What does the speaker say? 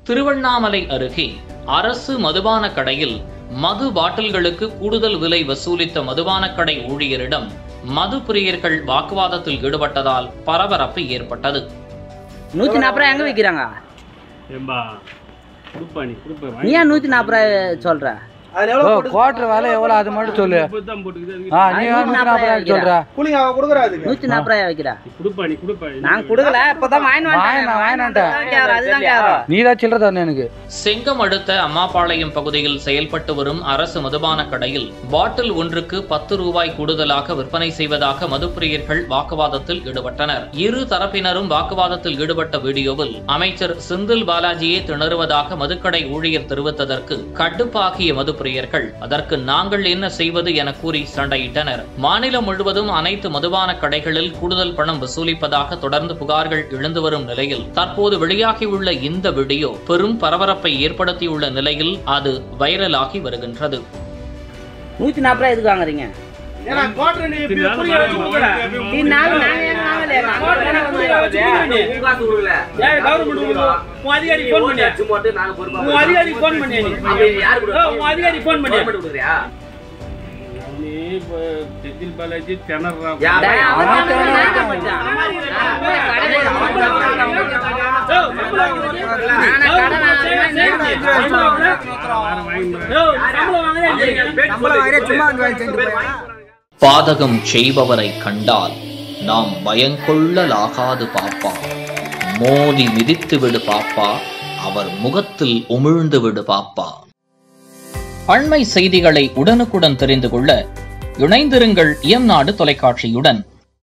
திருவண்ணாமலை அருகே அரசு மதுபான கடையில் மது பாட்டில்களுக்கு கூடுதல் விலை வசூலித்த மதுபான கடை ஊழியரிடம் மது பிரியர்கள் வாக்குவாதத்தில் ஈடுபட்டதால் பரபரப்பு ஏற்பட்டது நூற்றி நாற்பது ரூபா எங்கே விற்கிறாங்க ஏம்பா கொடுப்பா நீ கொடுப்பா நீ ஏன் நூற்றி நாற்பது ரூபா சொல்கிற ஓ குவார்டர் விலை எவ்வளோ அது மட்டும் சொல்லு தான் போட்டுக்குது ஆ நீ நூத்தி நூற்றி நாற்பது நாற்பது சொல்ற கூலிங் அவன் கொடுக்குறாதுக்கு நூற்றி நாற்பது ரூபாய் வைக்கிறா நீ கொடுப்பா நீ கொடுப்பா நாங்கள் கொடுக்கல இப்போ தான் வாங்கி வாங்கினேன், வாங்கினேன்டா. அதுதான் கேட்குறோம் நீ தான் சில்லற தரணும் எனக்கு செங்கம் அடுத்த அம்மாபாளையம் பகுதியில் செயல்பட்டு வரும் அரசு மதுபான கடையில் பாட்டில் ஒன்றுக்கு பத்து ரூபாய் கூடுதலாக விற்பனை செய்வதாக மதுப்பிரியர்கள் வாக்குவாதத்தில் ஈடுபட்டனர் இரு தரப்பினரும் வாக்குவாதத்தில் ஈடுபட்ட வீடியோவில் அமைச்சர் செந்தில் பாலாஜியே திணறுவதாக மதுக்கடை ஊழியர் தெரிவித்ததற்கு கடுப்பாகிய மதுப்பிரியர்கள் அதற்கு நாங்கள் என்ன செய்வது என கூறி சண்டையிட்டனர் மாநிலம் முழுவதும் அனைத்து மதுபான கடைகளில் கூடுதல் பணம் வசூலிப்பதாக தொடர்ந்து புகார்கள் எழுந்து வரும் நிலையில் தற்போது வெளியாகியுள்ள இந்த வீடியோ பெரும் பரபரப்பை ஏற்படுத்தியுள்ள நிலையில் அது வைரலாகி வருகின்றது நூற்றி நாற்பது ரூபா எதுக்கு வாங்குறீங்க ஏன்னா குவார்டர் நீ இப்படி புரிய வச்சு கொடுக்குற. நீ நாங்கள் நாங்கள் ஏன் வாங்கலையே நாங்கள் குவார்டர் தானே நீ புரிய வச்சு வந்து கொடுக்குற நீ. ஏன் government கொடுக்குது? உன் அதிகாரி phone பண்ணியா? உன் அதிகாரி phone பண்ணியா நீ? ஏய், உன் அதிகாரி phone பண்ணியா? நீ இப்போ செந்தில் பாலாஜி திணறான் டேய், அவன் அவன் தான் தேவை. நாங்க மச்சான். ஏய், சம்பளம் வாங்குறியா? நானே கடை வாங்குறேன், சம்பளம் வாங்குறியா? வாரம் வாங்கி ஏய், சம்பளம் வாங்குறியா நீ? பாதகம் செய்பவரை கண்டால் நாம் பயங்கொள்ளலாகாது பாப்பா மோதி மிதித்து விடு பாப்பா அவர் முகத்தில் உமிழ்ந்து விடு பாப்பா அண்மை செய்திகளை உடனுக்குடன் தெரிந்து கொள்ள இணைந்திருங்கள் இயம்நாடு தொலைக்காட்சியுடன்